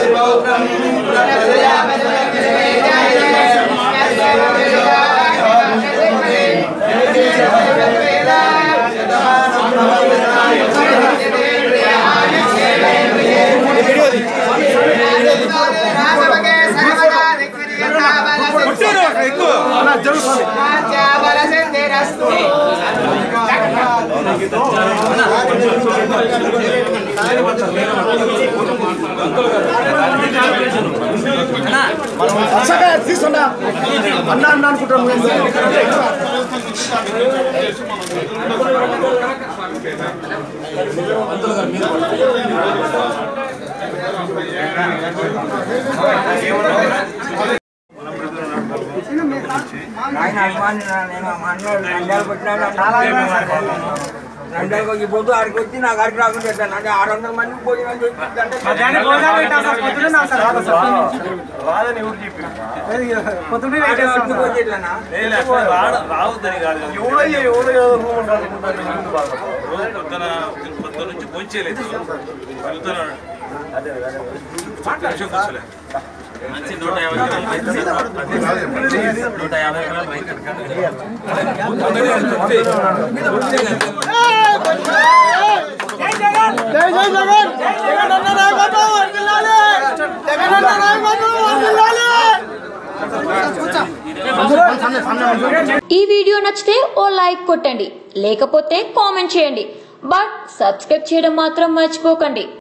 తీసుకున్నా అన్న అన్న అనుకుంటాను ఆయన అభిమాని నేను అన్నాడు నంద్యాలకు వచ్చినాడు నంద్యాలకు వచ్చి పోతూ ఆడికి వచ్చి నాకు అడిగి రాకుండా పెట్టాను అంటే ఆరు వందల మందికి భోజనం చేసి రావద్దని కాదు రోజు పొద్దున పొద్దున నుంచి భోంచేయలేదు వెళ్తున్నాడు నిమిషం కూర్చోలే మంచి నూట యాభై గ్రాములు రైతు నూట యాభై గ్రాములు రైతు జై జై జగన్ జగన్ అన్న నాయకత్వం వర్ధిల్లాలి జగన్ అన్న నాయకత్వం వర్ధిల్లాలి ఈ వీడియో నచ్చితే ఓ లైక్ కొట్టండి లేకపోతే కామెంట్ చేయండి బట్ సబ్స్క్రైబ్ చేయడం మాత్రం మర్చిపోకండి